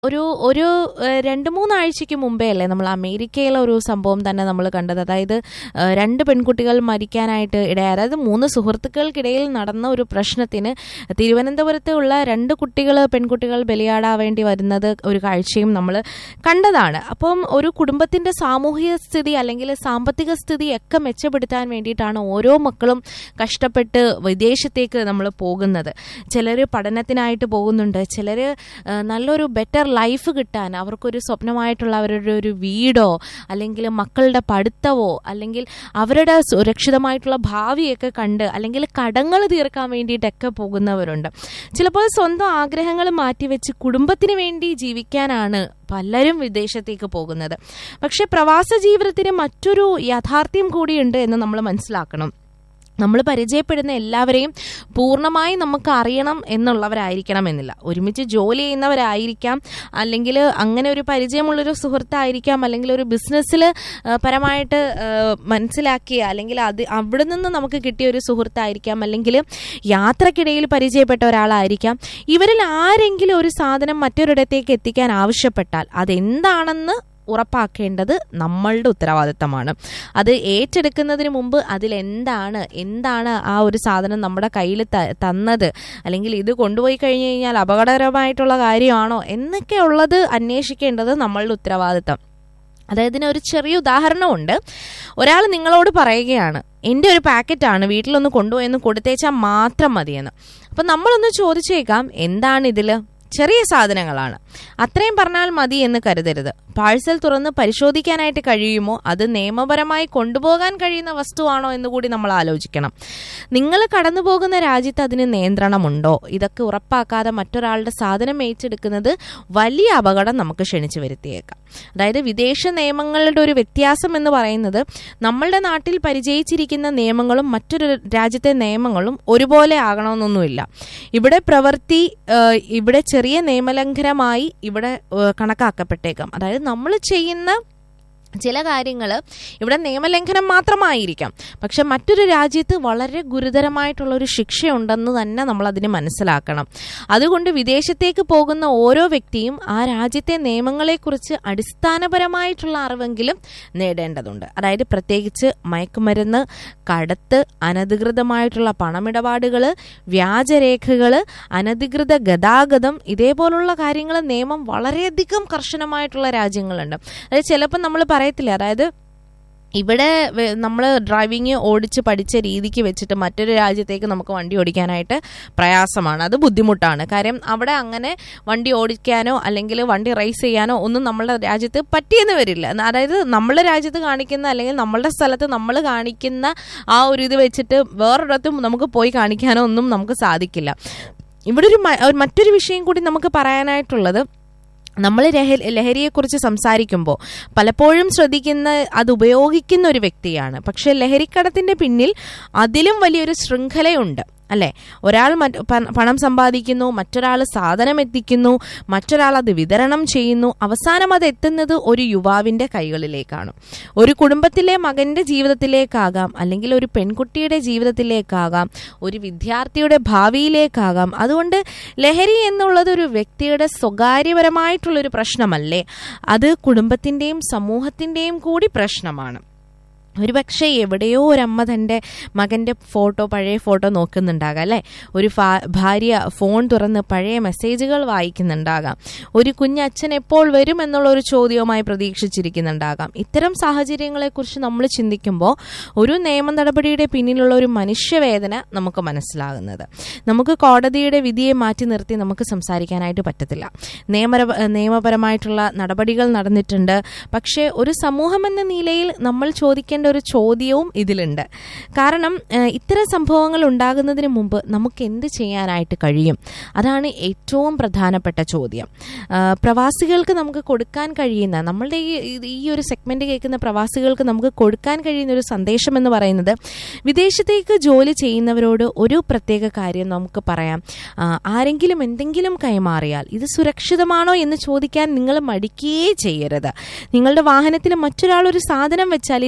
ഒരു ഒരു ഏഹ്, രണ്ട് മൂന്നാഴ്ചയ്ക്ക് മുമ്പേ അല്ലേ നമ്മൾ അമേരിക്കയിലെ ഒരു സംഭവം തന്നെ നമ്മൾ കണ്ടത് അതായത് ഏഹ്, രണ്ട് പെൺകുട്ടികൾ മരിക്കാനായിട്ട് ഇടയായി അതായത് മൂന്ന് സുഹൃത്തുക്കൾക്കിടയിൽ നടന്ന ഒരു പ്രശ്നത്തിന് തിരുവനന്തപുരത്ത് ഉള്ള രണ്ട് കുട്ടികൾ പെൺകുട്ടികൾ ബലിയാടാവേണ്ടി വരുന്നത് ഒരു കാഴ്ചയും നമ്മൾ കണ്ടതാണ് അപ്പം ഒരു കുടുംബത്തിന്റെ സാമൂഹിക സ്ഥിതി അല്ലെങ്കിൽ സാമ്പത്തിക സ്ഥിതി ഒക്കെ മെച്ചപ്പെടുത്താൻ വേണ്ടിയിട്ടാണ് ഓരോ മക്കളും കഷ്ടപ്പെട്ട് വിദേശത്തേക്ക് നമ്മൾ പോകുന്നത് ചിലർ പഠനത്തിനായിട്ട് പോകുന്നുണ്ട് ചിലർ നല്ലൊരു ബെറ്റർ ലൈഫ് കിട്ടാൻ അവർക്കൊരു സ്വപ്നമായിട്ടുള്ള അവരുടെ ഒരു വീടോ അല്ലെങ്കിൽ മക്കളുടെ പഠിത്തവോ അല്ലെങ്കിൽ അവരുടെ സുരക്ഷിതമായിട്ടുള്ള ഭാവിയൊക്കെ കണ്ട് അല്ലെങ്കിൽ കടങ്ങൾ തീർക്കാൻ വേണ്ടിയിട്ടൊക്കെ പോകുന്നവരുണ്ട് ചിലപ്പോൾ സ്വന്തം ആഗ്രഹങ്ങൾ മാറ്റിവെച്ച് കുടുംബത്തിന് വേണ്ടി ജീവിക്കാനാണ് പലരും വിദേശത്തേക്ക് പോകുന്നത് പക്ഷെ പ്രവാസ ജീവിതത്തിന് മറ്റൊരു യാഥാർത്ഥ്യം കൂടിയുണ്ട് എന്ന് നമ്മൾ മനസ്സിലാക്കണം നമ്മൾ പരിചയപ്പെടുന്ന എല്ലാവരെയും പൂർണ്ണമായി നമുക്ക് അറിയണം എന്നുള്ളവരായിരിക്കണം എന്നില്ല ഒരുമിച്ച് ജോലി ചെയ്യുന്നവരായിരിക്കാം അല്ലെങ്കിൽ അങ്ങനെ ഒരു പരിചയമുള്ളൊരു സുഹൃത്തായിരിക്കാം അല്ലെങ്കിൽ ഒരു ബിസിനസ്സിൽ പരമായിട്ട് ആ, മനസ്സിലാക്കിയ അല്ലെങ്കിൽ അത് അവിടെ നിന്ന് നമുക്ക് കിട്ടിയ ഒരു സുഹൃത്തായിരിക്കാം അല്ലെങ്കിൽ യാത്രക്കിടയിൽ പരിചയപ്പെട്ട ഒരാളായിരിക്കാം ഇവരിൽ ആരെങ്കിലും ഒരു സാധനം മറ്റൊരിടത്തേക്ക് എത്തിക്കാൻ ആവശ്യപ്പെട്ടാൽ അതെന്താണെന്ന് ഉറപ്പാക്കേണ്ടത് നമ്മളുടെ ഉത്തരവാദിത്തമാണ് അത് ഏറ്റെടുക്കുന്നതിന് മുമ്പ് അതിലെന്താണ് എന്താണ് ആ ഒരു സാധനം നമ്മുടെ കയ്യിൽ ത- തന്നത് അല്ലെങ്കിൽ ഇത് കൊണ്ടുപോയി കഴിഞ്ഞു കഴിഞ്ഞാൽ അപകടകരമായിട്ടുള്ള കാര്യമാണോ എന്നൊക്കെ ഉള്ളത് അന്വേഷിക്കേണ്ടത് നമ്മളുടെ ഉത്തരവാദിത്തം അതായത് ഇതിന് ഒരു ചെറിയ ഉദാഹരണമുണ്ട് ഒരാൾ നിങ്ങളോട് പറയുകയാണ് എൻ്റെ ഒരു പാക്കറ്റാണ് വീട്ടിലൊന്ന് കൊണ്ടുപോയെന്ന് കൊടുത്തേച്ചാൽ മാത്രം മതിയെന്ന് അപ്പം നമ്മളൊന്ന് ചോദിച്ചേക്കാം എന്താണ് ഇതിൽ ചെറിയ സാധനങ്ങളാണ് അത്രയും പറഞ്ഞാൽ മതി എന്ന് കരുതരുത് പാഴ്സൽ തുറന്ന് പരിശോധിക്കാനായിട്ട് കഴിയുമോ അത് നിയമപരമായി കൊണ്ടുപോകാൻ കഴിയുന്ന വസ്തുവാണോ എന്ന് കൂടി നമ്മൾ ആലോചിക്കണം നിങ്ങൾ കടന്നു പോകുന്ന രാജ്യത്ത് അതിന് നിയന്ത്രണമുണ്ടോ ഇതൊക്കെ ഉറപ്പാക്കാതെ മറ്റൊരാളുടെ സാധനം ഏറ്റെടുക്കുന്നത് വലിയ അപകടം നമുക്ക് ക്ഷണിച്ചു വരുത്തിയേക്കാം അതായത് വിദേശ നിയമങ്ങളുടെ ഒരു വ്യത്യാസം എന്ന് പറയുന്നത് നമ്മളുടെ നാട്ടിൽ പരിചയിച്ചിരിക്കുന്ന നിയമങ്ങളും മറ്റൊരു രാജ്യത്തെ നിയമങ്ങളും ഒരുപോലെ ആകണമെന്നൊന്നുമില്ല ഇവിടെ പ്രവൃത്തി ഏഹ്, ഇവിടെ ചെറിയ നിയമലംഘനമായി ഇവിടെ ഏഹ്, കണക്കാക്കപ്പെട്ടേക്കാം അതായത് നമ്മൾ ചെയ്യുന്ന ചില കാര്യങ്ങൾ ഇവിടെ നിയമലംഘനം മാത്രമായിരിക്കാം പക്ഷെ മറ്റൊരു രാജ്യത്ത് വളരെ ഗുരുതരമായിട്ടുള്ള ഒരു ശിക്ഷയുണ്ടെന്ന് തന്നെ നമ്മൾ അതിന് മനസ്സിലാക്കണം അതുകൊണ്ട് വിദേശത്തേക്ക് പോകുന്ന ഓരോ വ്യക്തിയും ആ രാജ്യത്തെ നിയമങ്ങളെക്കുറിച്ച് അടിസ്ഥാനപരമായിട്ടുള്ള അറിവെങ്കിലും നേടേണ്ടതുണ്ട് അതായത് പ്രത്യേകിച്ച് മയക്കുമരുന്ന് കടത്ത് അനധികൃതമായിട്ടുള്ള പണമിടപാടുകൾ വ്യാജരേഖകൾ അനധികൃത ഗതാഗതം ഇതേപോലുള്ള കാര്യങ്ങൾ നിയമം വളരെയധികം കർശനമായിട്ടുള്ള രാജ്യങ്ങളുണ്ട് അതായത് ചിലപ്പോൾ നമ്മൾ പറയത്തില്ല അതായത് ഇവിടെ നമ്മൾ ഡ്രൈവിംഗ് ഓടിച്ച് പഠിച്ച രീതിക്ക് വെച്ചിട്ട് മറ്റൊരു രാജ്യത്തേക്ക് നമുക്ക് വണ്ടി ഓടിക്കാനായിട്ട് പ്രയാസമാണ് അത് ബുദ്ധിമുട്ടാണ് കാര്യം അവിടെ അങ്ങനെ വണ്ടി ഓടിക്കാനോ അല്ലെങ്കിൽ വണ്ടി റേസ് ചെയ്യാനോ ഒന്നും നമ്മളുടെ രാജ്യത്ത് പറ്റിയെന്ന് വരില്ല എന്നാ- അതായത് നമ്മളുടെ രാജ്യത്ത് കാണിക്കുന്ന അല്ലെങ്കിൽ നമ്മളുടെ സ്ഥലത്ത് നമ്മൾ കാണിക്കുന്ന ആ ഒരു ഇത് വെച്ചിട്ട് വേറൊരിടത്തും നമുക്ക് പോയി കാണിക്കാനോ ഒന്നും നമുക്ക് സാധിക്കില്ല ഇവിടെ ഒരു മ- ഒരു മറ്റൊരു വിഷയം കൂടി നമുക്ക് പറയാനായിട്ടുള്ളത് നമ്മൾ ലഹ- ലഹരിയെക്കുറിച്ച് സംസാരിക്കുമ്പോൾ പലപ്പോഴും ശ്രദ്ധിക്കുന്ന അത് ഉപയോഗിക്കുന്ന ഒരു വ്യക്തിയാണ് പക്ഷെ ലഹരിക്കടത്തിന്റെ പിന്നിൽ അതിലും വലിയൊരു ശൃംഖലയുണ്ട് അല്ലെ ഒരാൾ മറ്റ് പ- പണം സമ്പാദിക്കുന്നു മറ്റൊരാൾ സാധനം എത്തിക്കുന്നു മറ്റൊരാൾ അത് വിതരണം ചെയ്യുന്നു അവസാനം അത് എത്തുന്നത് ഒരു യുവാവിന്റെ കൈകളിലേക്കാണ് ഒരു കുടുംബത്തിലെ മകന്റെ ജീവിതത്തിലേക്കാകാം അല്ലെങ്കിൽ ഒരു പെൺകുട്ടിയുടെ ജീവിതത്തിലേക്കാകാം ഒരു വിദ്യാർത്ഥിയുടെ ഭാവിയിലേക്കാകാം അതുകൊണ്ട് ലഹരി എന്നുള്ളത് ഒരു വ്യക്തിയുടെ സ്വകാര്യപരമായിട്ടുള്ളൊരു പ്രശ്നമല്ലേ അത് കുടുംബത്തിന്റെയും സമൂഹത്തിന്റെയും കൂടി പ്രശ്നമാണ് ഒരുപക്ഷെ എവിടെയോ ഒരമ്മ തൻ്റെ മകൻ്റെ ഫോട്ടോ പഴയ ഫോട്ടോ നോക്കുന്നുണ്ടാകാം അല്ലേ ഒരു ഫാ- ഭാര്യ ഫോൺ തുറന്ന് പഴയ മെസ്സേജുകൾ വായിക്കുന്നുണ്ടാകാം ഒരു കുഞ്ഞച്ഛൻ എപ്പോൾ വരും എന്നുള്ള ഒരു ചോദ്യവുമായി പ്രതീക്ഷിച്ചിരിക്കുന്നുണ്ടാകാം ഇത്തരം സാഹചര്യങ്ങളെക്കുറിച്ച് നമ്മൾ ചിന്തിക്കുമ്പോൾ ഒരു നിയമ നടപടിയുടെ പിന്നിലുള്ള ഒരു മനുഷ്യവേദന നമുക്ക് മനസ്സിലാകുന്നത് നമുക്ക് കോടതിയുടെ വിധിയെ മാറ്റി നിർത്തി നമുക്ക് സംസാരിക്കാനായിട്ട് പറ്റത്തില്ല നിയമപര നിയമപരമായിട്ടുള്ള നടപടികൾ നടന്നിട്ടുണ്ട് പക്ഷേ ഒരു സമൂഹം എന്ന നിലയിൽ നമ്മൾ ചോദിക്കേണ്ട ഒരു ചോദ്യവും ഇതിലുണ്ട് കാരണം ഏഹ്, ഇത്തരം സംഭവങ്ങൾ ഉണ്ടാകുന്നതിന് മുമ്പ് നമുക്ക് എന്ത് ചെയ്യാനായിട്ട് കഴിയും അതാണ് ഏറ്റവും പ്രധാനപ്പെട്ട ചോദ്യം ആഹ്, പ്രവാസികൾക്ക് നമുക്ക് കൊടുക്കാൻ കഴിയുന്ന നമ്മളുടെ ഈ ഇത് ഈ ഒരു സെഗ്മെന്റ് കേൾക്കുന്ന പ്രവാസികൾക്ക് നമുക്ക് കൊടുക്കാൻ കഴിയുന്ന ഒരു സന്ദേശം എന്ന് പറയുന്നത് വിദേശത്തേക്ക് ജോലി ചെയ്യുന്നവരോട് ഒരു പ്രത്യേക കാര്യം നമുക്ക് പറയാം ആഹ്, ആരെങ്കിലും എന്തെങ്കിലും കൈമാറിയാൽ ഇത് സുരക്ഷിതമാണോ എന്ന് ചോദിക്കാൻ നിങ്ങൾ മടിക്കുകയേ ചെയ്യരുത് നിങ്ങളുടെ വാഹനത്തിൽ മറ്റൊരാൾ ഒരു സാധനം വെച്ചാൽ ഇത് എന്താണ്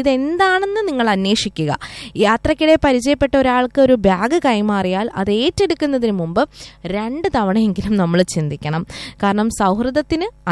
നല്ലതാണെന്ന് നിങ്ങൾ അന്വേഷിക്കുക യാത്രക്കിടെ പരിചയപ്പെട്ട ഒരാൾക്ക് ഒരു ബാഗ് കൈമാറിയാൽ അത് ഏറ്റെടുക്കുന്നതിന് മുമ്പ് രണ്ട് തവണയെങ്കിലും നമ്മൾ ചിന്തിക്കണം കാരണം സൗഹൃദത്തിന്